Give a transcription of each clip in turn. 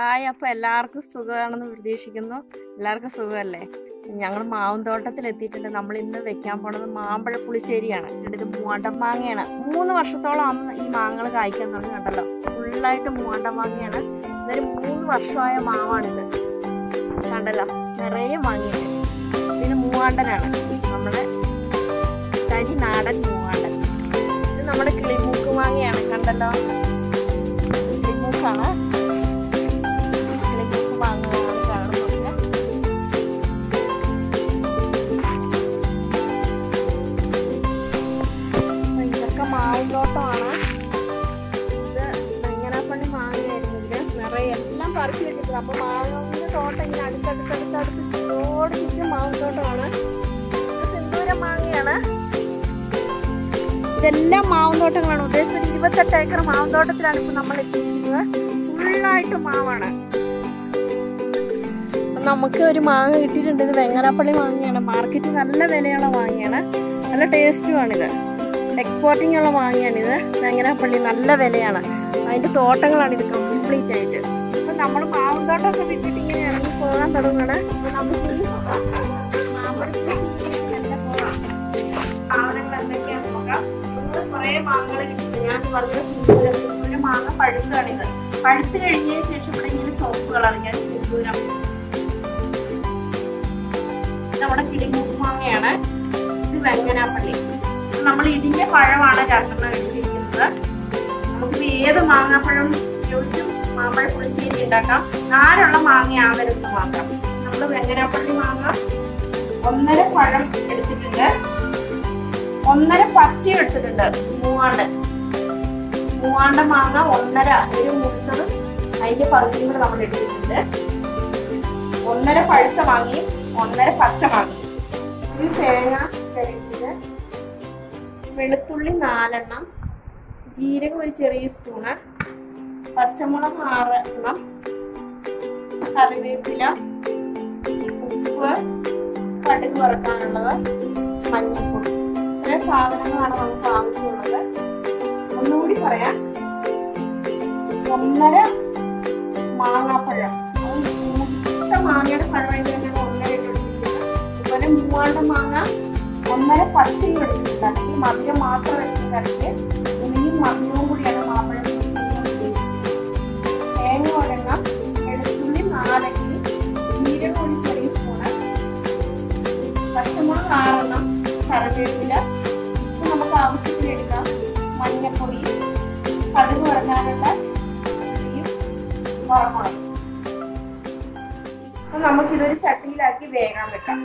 Hi അപ്പോൾ എല്ലാവർക്കും സുഖമാണെന്ന് പ്രതീക്ഷിക്കുന്നു എല്ലാവർക്കും സുഖമല്ലേ ഞങ്ങൾ മാവും തോട്ടത്തിൽ എത്തിയിട്ടുണ്ട് നമ്മൾ ഇന്ന് വെക്കാൻ പോണത് മാമ്പഴ പുളിശ്ശേരിയാണ് എന്നിട്ട് ഇത് മൂവാണ്ടൻ മാങ്ങയാണ് മൂന്ന് വർഷത്തോളം അന്ന് ഈ മാങ്ങകൾ കായ്ക്കാൻ തുടങ്ങി കണ്ടല്ലോ ഫുള്ളായിട്ട് മൂവാണ്ടൻ മാങ്ങയാണ് ഇതൊരു മൂന്ന് വർഷമായ മാവാണിത് കണ്ടല്ലോ നിറയെ മാങ്ങയുണ്ട് ഇത് മൂവാണ്ടനാണ് നമ്മുടെ തനി നാടൻ മൂവാണ്ടൻ ഇത് നമ്മുടെ കിളിമൂക്ക് മാങ്ങയാണ് കണ്ടല്ലോ കിളിമൂക്കാണ് കിളിമൂക്ക് മാങ്ങയാണ് കാണുന്നത് അപ്പൊ ഇതൊക്കെ മാവിൻതോട്ടമാണ് ഇത് വെങ്ങനാപ്പള്ളി മാങ്ങയായിരുന്നെങ്കിൽ നിറയെ എല്ലാം പറിച്ചു വെച്ചിട്ടുണ്ട് അപ്പൊ മാവിന്റെ തോട്ടം ഇങ്ങനെ അടുത്തടുത്തടുത്തടുത്ത് ചുറ്റോട് ചുറ്റും മാവിൻ തോട്ടമാണ് ഇത് സിന്ദൂര മാങ്ങയാണ് ഇതെല്ലാം മാവും തോട്ടങ്ങളാണ് ഉദ്ദേശിച്ചത് ഇരുപത്തെട്ട് ഏക്കർ മാവും തോട്ടത്തിലാണ് ഇപ്പൊ നമ്മൾ എത്തിയിരിക്കുന്നത് ഫുള്ളായിട്ട് മാവാണ് അപ്പൊ നമുക്ക് ഒരു മാങ്ങ കിട്ടിയിട്ടുണ്ട് ഇത് വെങ്ങനാപ്പള്ളി മാങ്ങയാണ് മാർക്കറ്റിൽ നല്ല വിലയുള്ള മാങ്ങയാണ് നല്ല ടേസ്റ്റുമാണിത് എക്സ്പോർട്ടിംഗ് ഉള്ള മാങ്ങയാണിത് വെങ്ങനാപ്പള്ളി നല്ല വിലയാണ് അതിന്റെ തോട്ടങ്ങളാണ് ഇത് കംപ്ലീറ്റ് ആയിട്ട് അപ്പൊ നമ്മൾ മാവും തോട്ടമൊക്കെ വിട്ടിട്ട് ഇങ്ങനെ ഇറങ്ങി പോകാൻ തുടങ്ങുകയാണ് അപ്പൊ നമുക്ക് ഈ മാമ്പഴത്തിന് നല്ല പോകാം സാധനങ്ങൾ എന്തൊക്കെയാണെന്ന് നോക്കാം ഇന്ന് കുറേ മാങ്ങകൾ കിട്ടും ഞാൻ പറഞ്ഞ സിന്ദൂരം സിന്ദൂരം മാങ്ങ പഴുത്താണിത് പഴുത്ത് കഴിഞ്ഞതിന് ശേഷം ഇവിടെ ഇങ്ങനെ ചുവപ്പ് കളറിയാണ് സിന്ദൂരം ഇത് നമ്മുടെ കിളിമൂക്ക് മാങ്ങയാണ് ഇത് വെങ്ങനാപ്പള്ളി നമ്മൾ ഇതിന്റെ പഴമാണ് രണ്ടെണ്ണം എടുത്തിരിക്കുന്നത് നമുക്ക് ഏത് മാങ്ങാപ്പഴം ഉപയോഗിച്ചും മാമ്പഴ പുളിശ്ശേരി ഉണ്ടാക്കാം നാലുള്ള മാങ്ങ ആവരുത് മാത്രം നമ്മൾ വെങ്ങനാപ്പള്ളി മാങ്ങ ഒന്നര പഴം എടുത്തിട്ടുണ്ട് ഒന്നര പച്ച എടുത്തിട്ടുണ്ട് മൂവാണ്ട് മൂവാണ്ട മാങ്ങ ഒന്നര ഒരു മുഴുത്തത് അതിന്റെ പകുതിയും കൂടെ നമ്മൾ എടുത്തിട്ടുണ്ട് ഒന്നര പഴുത്ത മാങ്ങയും ഒന്നര പച്ച മാങ്ങയും ഒരു തേങ്ങ ചിരകിയത് വെളുത്തുള്ളി നാലെണ്ണം ജീരകം ഒരു ചെറിയ സ്പൂണ് പച്ചമുളക് ആറ് എണ്ണം കറിവേപ്പില ഉപ്പ് കടുക് വറുക്കാനുള്ളത് മഞ്ഞൾപ്പൊടി ഇത്രയും സാധനങ്ങളാണ് നമുക്ക് ആവശ്യമുള്ളത് ഒന്നുകൂടി പറയാം ഒന്നര മാങ്ങാപ്പഴം അത് മുട്ട മാങ്ങയുടെ പഴമായിട്ട് തന്നെയാണ് ഒന്നര എടുത്തിരിക്കുന്നത് അതുപോലെ മൂവാണ്ട മാങ്ങ ഒന്നര പച്ചയും എടുത്തിട്ടുണ്ട് അല്ലെങ്കിൽ മധുരം മാത്രം എടുക്കുന്ന കറിക്ക് ഉള്ളിയും മധുരവും കൂടിയാണ് മാമ്പഴം പുളിശ്ശേരി ഉദ്ദേശിക്കുന്നത് തേങ്ങ ഒരെണ്ണം വെളുത്തുള്ളി നാലല്ലി ജീരകം ഒരു ചെറിയ സ്പൂണ് പച്ചമുളക് ആറെണ്ണം കറിവേപ്പില ഉപ്പ് നമുക്ക് ആവശ്യത്തിന് എടുക്കാം മഞ്ഞപ്പൊടി കടുക് വറക്കാനുള്ള ഉള്ളിയും വറമുളകും അപ്പൊ നമുക്കിതൊരു ചട്ടിയിലാക്കി വേഗം വെക്കാം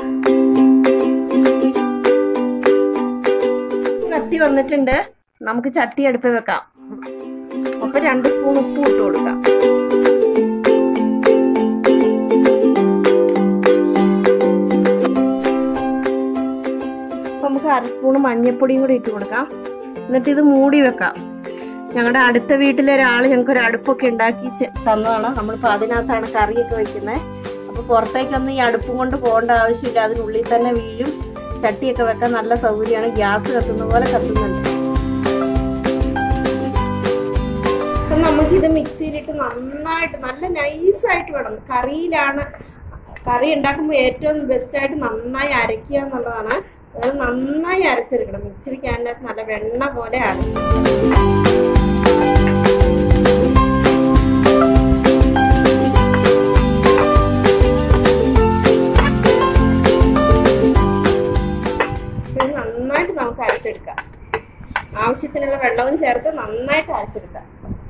കത്തി വന്നിട്ടുണ്ട് നമുക്ക് ചട്ടി അടുപ്പ് വെക്കാം അപ്പൊ രണ്ട് സ്പൂൺ ഉപ്പ് ഇട്ട് കൊടുക്കാം അപ്പൊ നമുക്ക് അര സ്പൂൺ മഞ്ഞൾപ്പൊടിയും കൂടി ഇട്ട് കൊടുക്കാം എന്നിട്ട് ഇത് മൂടി വെക്കാം ഞങ്ങളുടെ അടുത്ത വീട്ടിലെ ഒരാൾ ഞങ്ങൾക്ക് ഒരു അടുപ്പൊക്കെ ഉണ്ടാക്കി ചെ- തന്നതാണ് നമ്മളിപ്പോൾ അതിനകത്താണ് കറിയൊക്കെ വെക്കുന്നത് അപ്പോൾ പുറത്തേക്കൊന്നും ഈ അടുപ്പും കൊണ്ട് പോകേണ്ട ആവശ്യമില്ല അതിനുള്ളിൽ തന്നെ വീഴും ചട്ടിയൊക്കെ വെക്കാൻ നല്ല സൗകര്യമാണ് ഗ്യാസ് കത്തുന്ന പോലെ കത്തുന്നുണ്ട് അപ്പം നമുക്കിത് മിക്സിയിലിട്ട് നന്നായിട്ട് നല്ല നൈസായിട്ട് വേണം കറിയിലാണ് കറി ഉണ്ടാക്കുമ്പോൾ ഏറ്റവും ബെസ്റ്റായിട്ട് നന്നായി അരയ്ക്കുക എന്നുള്ളതാണ് അത് നന്നായി അരച്ചെടുക്കണം മിക്സിയിൽ ക്യാനകത്ത് നല്ല വെണ്ണ പോലെ അരച്ചു ഇത് നന്നായിട്ട് നമുക്ക് അരച്ചെടുക്കാം ആവശ്യത്തിനുള്ള വെള്ളവും ചേർത്ത് നന്നായിട്ട് അരച്ചെടുക്കാം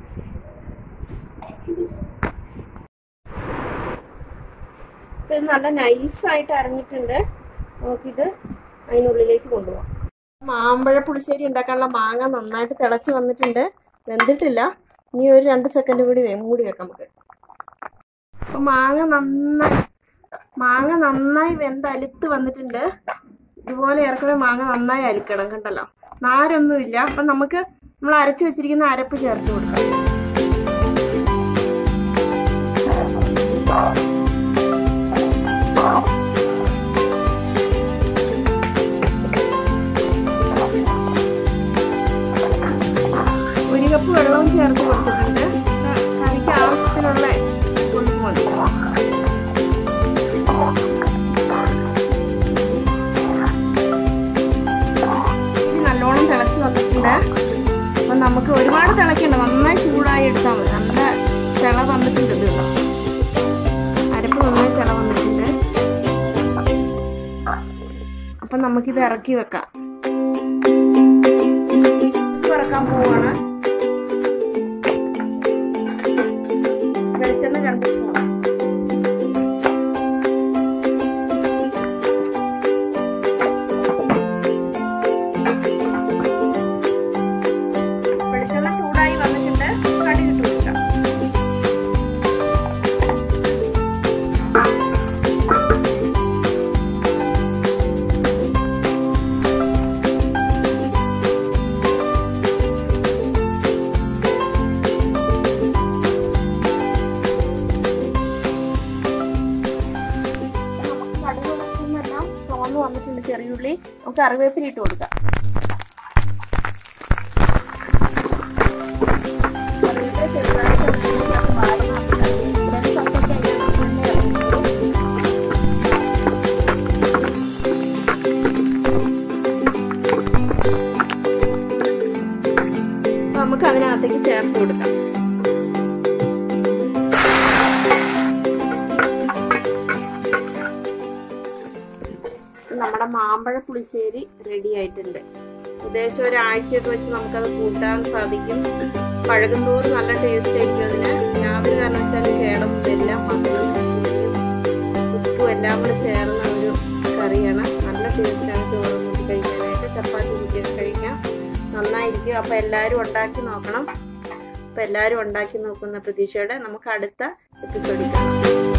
ഇപ്പൊ ഇത് നല്ല നൈസായിട്ട് അരഞ്ഞിട്ടുണ്ട് നമുക്കിത് അതിനുള്ളിലേക്ക് കൊണ്ടുപോകാം മാമ്പഴ പുളിശ്ശേരി ഉണ്ടാക്കാനുള്ള മാങ്ങ നന്നായിട്ട് തിളച്ച് വന്നിട്ടുണ്ട് വെന്തിട്ടില്ല ഇനി ഒരു രണ്ട് സെക്കൻഡ് കൂടി വേ- മൂടി വെക്കാം നമുക്ക് അപ്പൊ മാങ്ങ നന്നായി മാങ്ങ നന്നായി വെന്ത് അലുത്ത് വന്നിട്ടുണ്ട് ഇതുപോലെ ഇറക്കുമ്പോൾ മാങ്ങ നന്നായി അലിക്കണം കണ്ടല്ലോ നാരൊന്നുമില്ല അപ്പം നമുക്ക് നമ്മൾ അരച്ചു വെച്ചിരിക്കുന്ന അരപ്പ് ചേർത്ത് കൊടുക്കാം ഒരു കപ്പ് വെള്ളവും ചേർത്ത് കൊടുത്തിട്ടുണ്ട് ക- കറിക്ക് ആവശ്യത്തിനുള്ള മതി ഇത് നല്ലോണം തിളച്ച് വന്നിട്ടുണ്ട് അപ്പൊ നമുക്ക് ഒരുപാട് തിളക്കണ്ട നന്നായി ചൂടായി എടുത്താൽ മതി നല്ല തിള വന്നിട്ടുണ്ട് ഇത് കേട്ടോ അരപ്പ് നന്നായി തിള വന്നിട്ടുണ്ട് അപ്പൊ നമുക്കിത് ഇറക്കി വെക്കാം ഉപ്പ് ഇറക്കാൻ പോവാണ് വെളിച്ചെണ്ണ രണ്ട് സ്പൂൺ വെളിച്ചെണ്ണ ചൂടായി വന്നിട്ടുണ്ട് കടുക് ഇട്ട് കൊടുക്കാം നമുക്ക് കടുക് വറുക്കുന്നതെല്ലാം ചുവന്ന് വന്നിട്ടുണ്ട് ചെറിയുള്ളി നമുക്ക് കറിവേപ്പില ഇട്ട് കൊടുക്കാം കറിവേപ്പില ചെറുതായിട്ട് ഒന്ന് വാടി വന്നിട്ടുണ്ട്. രണ്ട് പത്തൊക്കെ അതിനകത്ത് തന്നെ ഇറങ്ങിക്കോളും. അപ്പൊ നമുക്ക് അതിനകത്തേക്ക് ചേർത്ത് കൊടുക്കാം നമ്മുടെ മാമ്പഴ പുളിശ്ശേരി റെഡി ആയിട്ടുണ്ട് ഏകദേശം ഒരാഴ്ചയൊക്കെ വെച്ച് നമുക്കത് കൂട്ടാൻ സാധിക്കും പഴകും തോറും നല്ല ടേസ്റ്റ് ആയിരിക്കും അതിന് യാതൊരു കാരണവശാലും കേടൊന്നും വരില്ല മധുരം പുളിയും ഉപ്പും എല്ലാം കൂടെ ചേർന്ന ഒരു കറിയാണ് നല്ല ടേസ്റ്റാണ് ചോറ് കൂട്ടി കഴിക്കാനായിട്ട് ചപ്പാത്തി കൂട്ടിയൊക്കെ കഴിക്കാം നന്നായിരിക്കും അപ്പോൾ എല്ലാവരും ഉണ്ടാക്കി നോക്കണം അപ്പോൾ എല്ലാവരും ഉണ്ടാക്കി നോക്കുന്ന പ്രതീക്ഷയോടെ നമുക്ക് അടുത്ത എപ്പിസോഡിൽ കാണാം